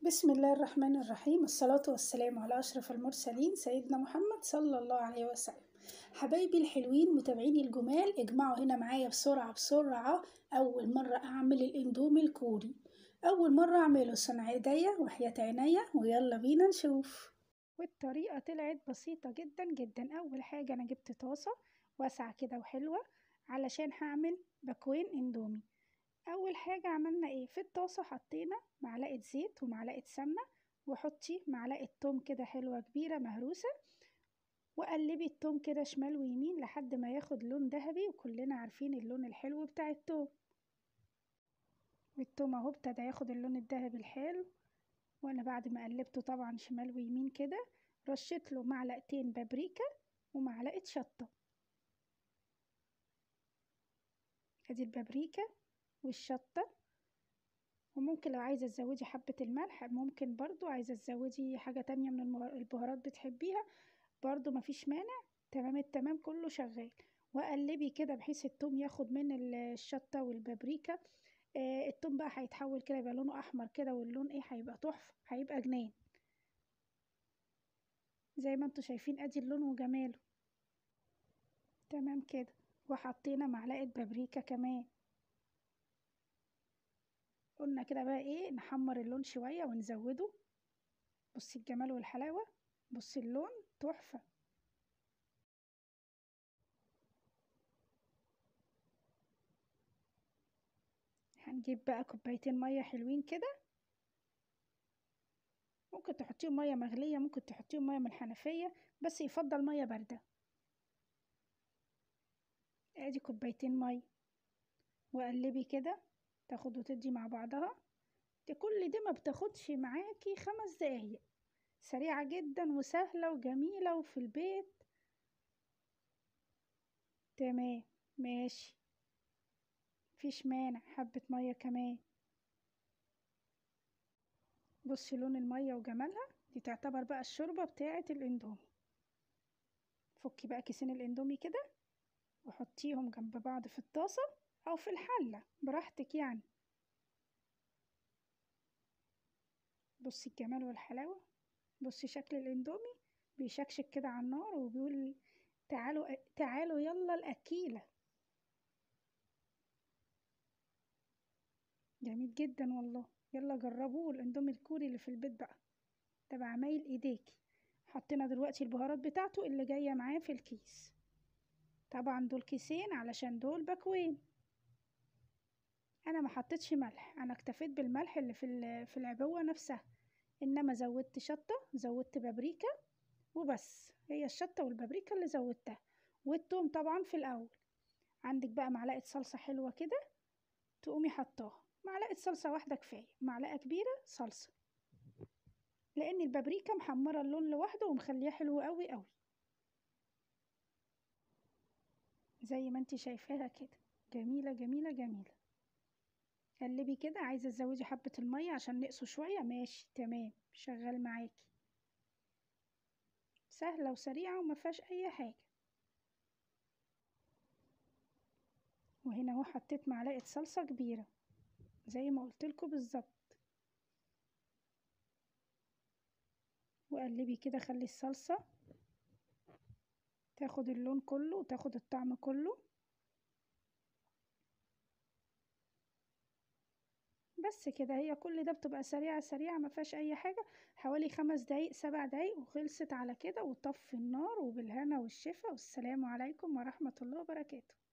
بسم الله الرحمن الرحيم الصلاة والسلام على أشرف المرسلين سيدنا محمد صلى الله عليه وسلم حبايبي الحلوين متابعيني الجمال اجمعوا هنا معايا بسرعة بسرعة أول مرة أعمل الإندومي الكوري أول مرة أعمله صنع ايديا وحياة عينيا ويلا بينا نشوف والطريقة طلعت بسيطة جدا جدا أول حاجة أنا جبت طاسة واسعة كده وحلوة علشان هعمل باكوين اندومي اول حاجة عملنا ايه في الطاسة حطينا معلقة زيت ومعلقة سمنة وحطي معلقة توم كده حلوة كبيرة مهروسة وقلبي التوم كده شمال ويمين لحد ما ياخد لون ذهبي وكلنا عارفين اللون الحلو بتاع التوم والتوم اهو ابتدى ياخد اللون الذهبي الحلو وانا بعد ما قلبته طبعا شمال ويمين كده رشيت له معلقتين بابريكا ومعلقة شطة ادي البابريكا والشطة وممكن لو عايزة تزودي حبة الملح ممكن برضو عايزة تزودي حاجة تانية من البهارات بتحبيها برضو مفيش مانع تمام التمام كله شغال وقلبي كده بحيث التوم ياخد من الشطة والبابريكا آه التوم بقى هيتحول كده يبقى لونه احمر كده واللون ايه هيبقى تحفة هيبقى جنان زي ما انتوا شايفين ادي اللون وجماله تمام كده وحطينا معلقة بابريكا كمان قلنا كده بقى ايه نحمر اللون شوية ونزوده بصي الجمال والحلاوة بصي اللون تحفة هنجيب بقى كوبايتين مية حلوين كده ممكن تحطيهم مية مغلية ممكن تحطيهم مية من الحنفية بس يفضل مية باردة ادي كوبايتين مية وقلبي كده تاخد وتدي مع بعضها دي كل دي ما بتاخدش معاكي خمس دقايق سريعة جدا وسهلة وجميلة وفي البيت تمام ماشي مفيش مانع حبة مية كمان بصي لون المية وجمالها دي تعتبر بقى الشوربة بتاعة الاندومي فكي بقى كيسين الاندومي كده وحطيهم جنب بعض في الطاسة او في الحلة براحتك يعني بصي الجمال والحلاوة بصي شكل الاندومي بيشكشك كده على النار وبيقول تعالوا تعالوا يلا الاكيلة جميل جدا والله يلا جربوه الاندومي الكوري اللي في البيت بقى تبع عمايل ايديكي حطينا دلوقتي البهارات بتاعته اللي جاية معاه في الكيس طبعا دول كيسين علشان دول باكوين انا ما حطيتش ملح انا اكتفيت بالملح اللي في في العبوه نفسها انما زودت شطه زودت بابريكا وبس هي الشطه والبابريكا اللي زودتها والثوم طبعا في الاول عندك بقى معلقه صلصه حلوه كده تقومي حطاها معلقه صلصه واحده كفايه معلقه كبيره صلصه لان البابريكا محمره اللون لوحده ومخليه حلو قوي قوي زي ما انت شايفاها كده جميله جميله جميله قلبي كده عايزه تزودي حبه الميه عشان نقصوا شويه ماشي تمام شغال معاكي سهله وسريعه وما فيهاش اي حاجه وهنا اهو حطيت معلقه صلصه كبيره زي ما قلتلكوا بالظبط وقلبي كده خلي الصلصه تاخد اللون كله وتاخد الطعم كله بس كده هي كل ده بتبقى سريعة سريعة ما فيهاش اي حاجة حوالي خمس دقايق سبع دقايق وخلصت على كده وطفي النار وبالهنا والشفا والسلام عليكم ورحمة الله وبركاته